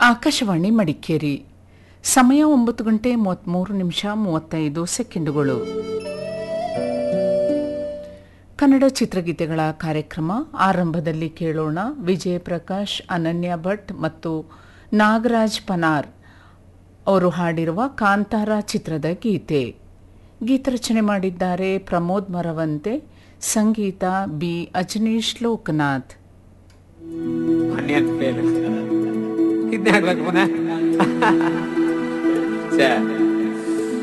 ಆಕಾಶವಾಣಿ ಮಡಿಕೇರಿ ಸಮಯ ಒಂಬತ್ತು ಗಂಟೆ ಮೂವತ್ತ್ಮೂರು ನಿಮಿಷ ಮೂವತ್ತೈದು ಸೆಕೆಂಡುಗಳು ಕನ್ನಡ ಚಿತ್ರಗೀತೆಗಳ ಕಾರ್ಯಕ್ರಮ ಆರಂಭದಲ್ಲಿ ಕೇಳೋಣ ವಿಜಯ ಪ್ರಕಾಶ್ ಅನನ್ಯ ಭಟ್ ಮತ್ತು ನಾಗರಾಜ್ ಪನಾರ್ ಅವರು ಹಾಡಿರುವ ಕಾಂತಾರ ಚಿತ್ರದ ಗೀತೆ ಗೀತರಚನೆ ಮಾಡಿದ್ದಾರೆ ಪ್ರಮೋದ್ ಮರವಂತೆ ಸಂಗೀತ ಬಿ ಅಜನೀಶ್ ಲೋಕನಾಥ್ ಆನಿಯನ್ ಫೇಲ್ ಇದನ್ನೇ ಹಾಕ್ಬೇಕು ಪುನಃ ಛೇ